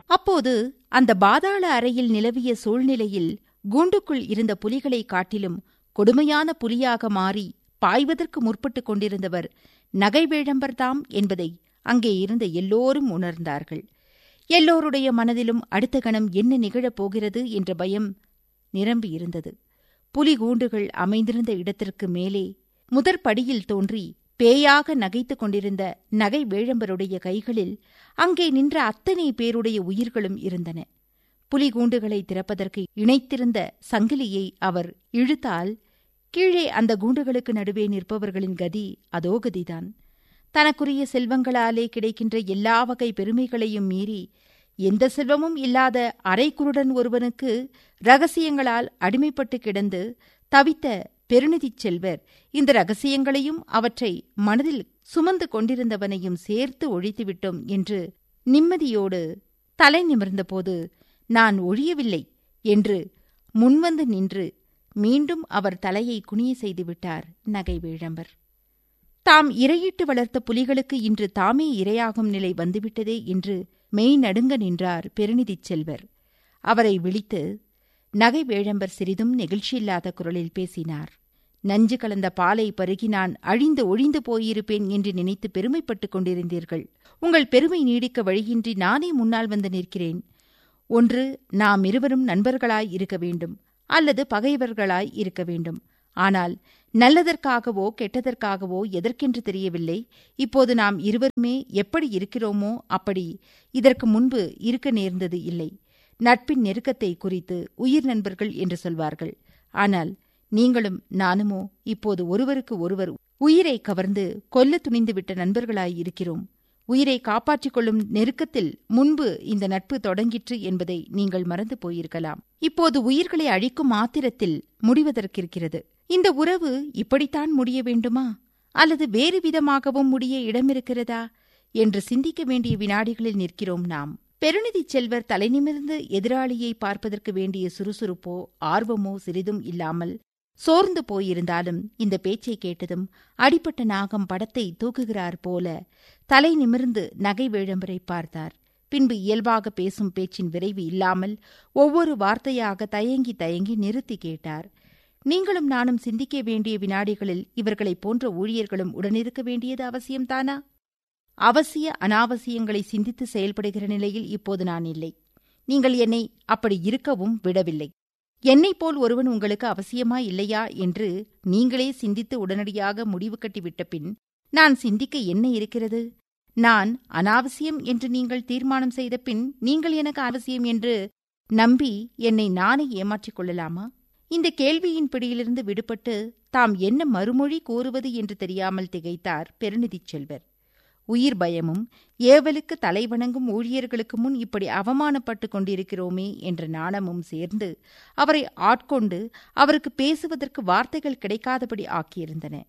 அப்போது அந்த பாதாள அறையில் நிலவிய சூழ்நிலையில் கூண்டுக்குள் இருந்த புலிகளை காட்டிலும் கொடுமையான புலியாக மாறி பாய்வதற்கு முற்பட்டுக் கொண்டிருந்தவர் நகைவேழம்பர்தாம் என்பதை அங்கே இருந்த எல்லோரும் உணர்ந்தார்கள் எல்லோருடைய மனதிலும் அடுத்த கணம் என்ன நிகழப் போகிறது என்ற பயம் நிரம்பியிருந்தது புலி கூண்டுகள் அமைந்திருந்த இடத்திற்கு மேலே முதற் படியில் தோன்றி பேயாக நகைத்துக் கொண்டிருந்த நகை வேழம்பருடைய கைகளில் அங்கே நின்ற அத்தனை பேருடைய உயிர்களும் இருந்தன புலி கூண்டுகளை திறப்பதற்கு இணைத்திருந்த சங்கிலியை அவர் இழுத்தால் கீழே அந்த கூண்டுகளுக்கு நடுவே நிற்பவர்களின் கதி அதோ கதிதான் தனக்குரிய செல்வங்களாலே கிடைக்கின்ற எல்லா வகை பெருமைகளையும் மீறி எந்த செல்வமும் இல்லாத அரைக்குருடன் ஒருவனுக்கு ரகசியங்களால் அடிமைப்பட்டு கிடந்து தவித்த பெருநிதிச் செல்வர் இந்த ரகசியங்களையும் அவற்றை மனதில் சுமந்து கொண்டிருந்தவனையும் சேர்த்து ஒழித்துவிட்டோம் என்று நிம்மதியோடு தலை நிமிர்ந்தபோது நான் ஒழியவில்லை என்று முன்வந்து நின்று மீண்டும் அவர் தலையை குனிய செய்துவிட்டார் நகை வேழம்பர் தாம் இரையிட்டு வளர்த்த புலிகளுக்கு இன்று தாமே இரையாகும் நிலை வந்துவிட்டதே என்று மெய் நடுங்க நின்றார் பெருநிதிச் செல்வர் அவரை விழித்து நகை வேழம்பர் சிறிதும் நெகிழ்ச்சியில்லாத குரலில் பேசினார் நஞ்சு கலந்த பாலை பருகி நான் அழிந்து ஒழிந்து போயிருப்பேன் என்று நினைத்து பெருமைப்பட்டுக் கொண்டிருந்தீர்கள் உங்கள் பெருமை நீடிக்க வழியின்றி நானே முன்னால் வந்து நிற்கிறேன் ஒன்று நாம் இருவரும் நண்பர்களாய் இருக்க வேண்டும் அல்லது பகைவர்களாய் இருக்க வேண்டும் ஆனால் நல்லதற்காகவோ கெட்டதற்காகவோ எதற்கென்று தெரியவில்லை இப்போது நாம் இருவருமே எப்படி இருக்கிறோமோ அப்படி இதற்கு முன்பு இருக்க நேர்ந்தது இல்லை நட்பின் நெருக்கத்தை குறித்து உயிர் நண்பர்கள் என்று சொல்வார்கள் ஆனால் நீங்களும் நானுமோ இப்போது ஒருவருக்கு ஒருவர் உயிரை கவர்ந்து கொல்ல துணிந்துவிட்ட நண்பர்களாய் இருக்கிறோம் உயிரை காப்பாற்றிக் கொள்ளும் நெருக்கத்தில் முன்பு இந்த நட்பு தொடங்கிற்று என்பதை நீங்கள் மறந்து போயிருக்கலாம் இப்போது உயிர்களை அழிக்கும் ஆத்திரத்தில் முடிவதற்கிருக்கிறது இந்த உறவு இப்படித்தான் முடிய வேண்டுமா அல்லது வேறு விதமாகவும் முடிய இடமிருக்கிறதா என்று சிந்திக்க வேண்டிய வினாடிகளில் நிற்கிறோம் நாம் பெருநிதிச் செல்வர் தலைநிமிர்ந்து எதிராளியை பார்ப்பதற்கு வேண்டிய சுறுசுறுப்போ ஆர்வமோ சிறிதும் இல்லாமல் சோர்ந்து போயிருந்தாலும் இந்த பேச்சை கேட்டதும் அடிப்பட்ட நாகம் படத்தை தூக்குகிறார் போல தலை நிமிர்ந்து நகை வேழம்பரை பார்த்தார் பின்பு இயல்பாக பேசும் பேச்சின் விரைவு இல்லாமல் ஒவ்வொரு வார்த்தையாக தயங்கி தயங்கி நிறுத்தி கேட்டார் நீங்களும் நானும் சிந்திக்க வேண்டிய வினாடிகளில் இவர்களைப் போன்ற ஊழியர்களும் உடனிருக்க வேண்டியது அவசியம்தானா அவசிய அனாவசியங்களை சிந்தித்து செயல்படுகிற நிலையில் இப்போது நான் இல்லை நீங்கள் என்னை அப்படி இருக்கவும் விடவில்லை என்னைப் போல் ஒருவன் உங்களுக்கு அவசியமா இல்லையா என்று நீங்களே சிந்தித்து உடனடியாக முடிவு கட்டிவிட்ட பின் நான் சிந்திக்க என்ன இருக்கிறது நான் அனாவசியம் என்று நீங்கள் தீர்மானம் செய்த பின் நீங்கள் எனக்கு அவசியம் என்று நம்பி என்னை நானே ஏமாற்றிக் கொள்ளலாமா இந்த கேள்வியின் பிடியிலிருந்து விடுபட்டு தாம் என்ன மறுமொழி கூறுவது என்று தெரியாமல் திகைத்தார் பெருநிதிச் செல்வர் உயிர் பயமும் ஏவலுக்கு தலைவணங்கும் ஊழியர்களுக்கு முன் இப்படி அவமானப்பட்டுக் கொண்டிருக்கிறோமே என்ற நாணமும் சேர்ந்து அவரை ஆட்கொண்டு அவருக்கு பேசுவதற்கு வார்த்தைகள் கிடைக்காதபடி ஆக்கியிருந்தன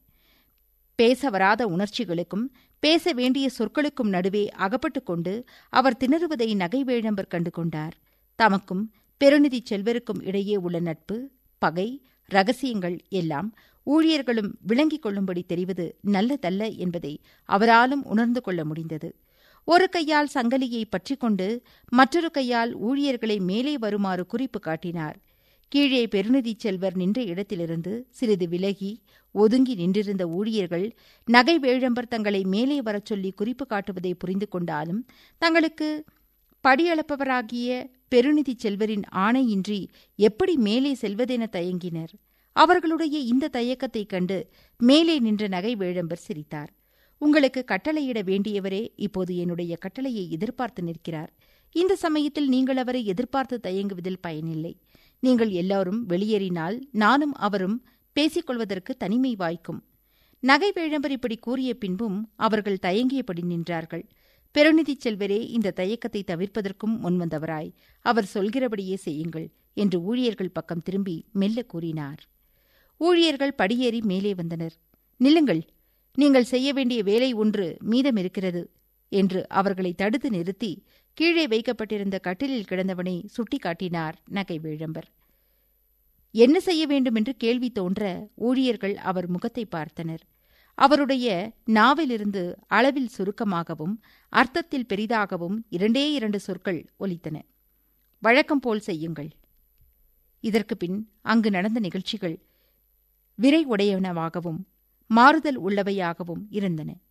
பேச வராத உணர்ச்சிகளுக்கும் பேச வேண்டிய சொற்களுக்கும் நடுவே அகப்பட்டுக் கொண்டு அவர் திணறுவதை நகைவேழம்பர் கண்டு கொண்டார் தமக்கும் பெருநிதிச் செல்வருக்கும் இடையே உள்ள நட்பு பகை ரகசியங்கள் எல்லாம் ஊழியர்களும் விளங்கிக் கொள்ளும்படி தெரிவது நல்லதல்ல என்பதை அவராலும் உணர்ந்து கொள்ள முடிந்தது ஒரு கையால் சங்கலியை பற்றிக்கொண்டு மற்றொரு கையால் ஊழியர்களை மேலே வருமாறு குறிப்பு காட்டினார் கீழே பெருநிதிச் செல்வர் நின்ற இடத்திலிருந்து சிறிது விலகி ஒதுங்கி நின்றிருந்த ஊழியர்கள் நகை வேழம்பர் தங்களை மேலே வரச் சொல்லி குறிப்பு காட்டுவதை புரிந்து கொண்டாலும் தங்களுக்கு படியளப்பவராகிய பெருநிதிச் செல்வரின் ஆணையின்றி எப்படி மேலே செல்வதென தயங்கினர் அவர்களுடைய இந்த தயக்கத்தைக் கண்டு மேலே நின்ற நகை வேழம்பர் சிரித்தார் உங்களுக்கு கட்டளையிட வேண்டியவரே இப்போது என்னுடைய கட்டளையை எதிர்பார்த்து நிற்கிறார் இந்த சமயத்தில் நீங்கள் அவரை எதிர்பார்த்து தயங்குவதில் பயனில்லை நீங்கள் எல்லாரும் வெளியேறினால் நானும் அவரும் பேசிக்கொள்வதற்கு தனிமை வாய்க்கும் நகை வேழம்பர் இப்படி கூறிய பின்பும் அவர்கள் தயங்கியபடி நின்றார்கள் பெருநிதிச் செல்வரே இந்த தயக்கத்தை தவிர்ப்பதற்கும் முன்வந்தவராய் அவர் சொல்கிறபடியே செய்யுங்கள் என்று ஊழியர்கள் பக்கம் திரும்பி மெல்ல கூறினார் ஊழியர்கள் படியேறி மேலே வந்தனர் நில்லுங்கள் நீங்கள் செய்ய வேண்டிய வேலை ஒன்று மீதமிருக்கிறது என்று அவர்களை தடுத்து நிறுத்தி கீழே வைக்கப்பட்டிருந்த கட்டிலில் கிடந்தவனை சுட்டிக்காட்டினார் நகை வேழம்பர் என்ன செய்ய வேண்டும் என்று கேள்வி தோன்ற ஊழியர்கள் அவர் முகத்தை பார்த்தனர் அவருடைய நாவிலிருந்து அளவில் சுருக்கமாகவும் அர்த்தத்தில் பெரிதாகவும் இரண்டே இரண்டு சொற்கள் ஒலித்தன வழக்கம் போல் செய்யுங்கள் இதற்கு பின் அங்கு நடந்த நிகழ்ச்சிகள் விரை உடையனவாகவும் மாறுதல் உள்ளவையாகவும் இருந்தன